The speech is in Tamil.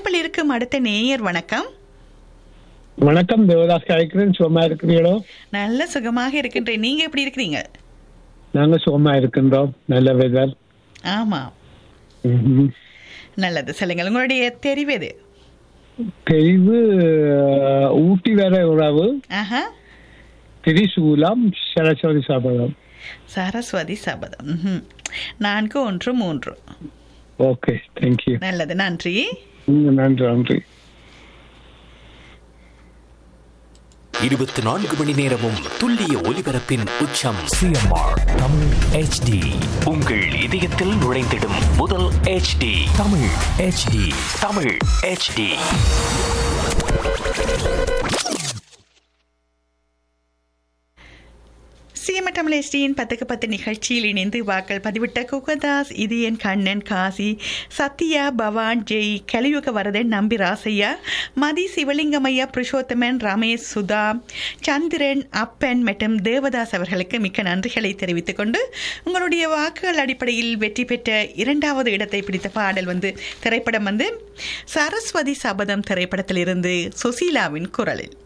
இணைப்பில் இருக்கும் அடுத்த நேயர் வணக்கம் வணக்கம் தேவதாஸ் கலைக்கிறேன் சுகமா இருக்கிறீங்களோ நல்ல சுகமாக இருக்கின்றேன் நீங்க எப்படி இருக்கிறீங்க நாங்க சுகமா இருக்கின்றோம் நல்ல வெதர் ஆமா நல்லது சொல்லுங்கள் உங்களுடைய தெரிவு எது தெரிவு அஹ், ஊட்டி வர உறவு ஆஹா திரிசூலம் சரஸ்வதி சபதம் சரஸ்வதி சபதம் ம்ஹும். நான்கு ஒன்று மூன்று ஓகே தேங்க்யூ நல்லது நன்றி நன்றி நன்றி இருபத்தி நான்கு மணி நேரமும் துல்லிய ஒலிபரப்பின் உச்சம் சிஎம்ஆர் தமிழ் ஹெச்டி உங்கள் இதயத்தில் நுழைந்திடும் முதல் HD Tamil HD Tamil HD சிஎம்எட்டம் எஸ்டியின் பத்துக்கு பத்து நிகழ்ச்சியில் இணைந்து வாக்கள் பதிவிட்ட குகதாஸ் இதயன் கண்ணன் காசி சத்யா பவான் ஜெய் கலியுக வரதன் நம்பி ராசையா மதி சிவலிங்கமையா புருஷோத்தமன் ரமேஷ் சுதா சந்திரன் அப்பன் மற்றும் தேவதாஸ் அவர்களுக்கு மிக்க நன்றிகளை தெரிவித்துக் கொண்டு உங்களுடைய வாக்குகள் அடிப்படையில் வெற்றி பெற்ற இரண்டாவது இடத்தை பிடித்த பாடல் வந்து திரைப்படம் வந்து சரஸ்வதி சபதம் திரைப்படத்திலிருந்து சுசீலாவின் குரலில்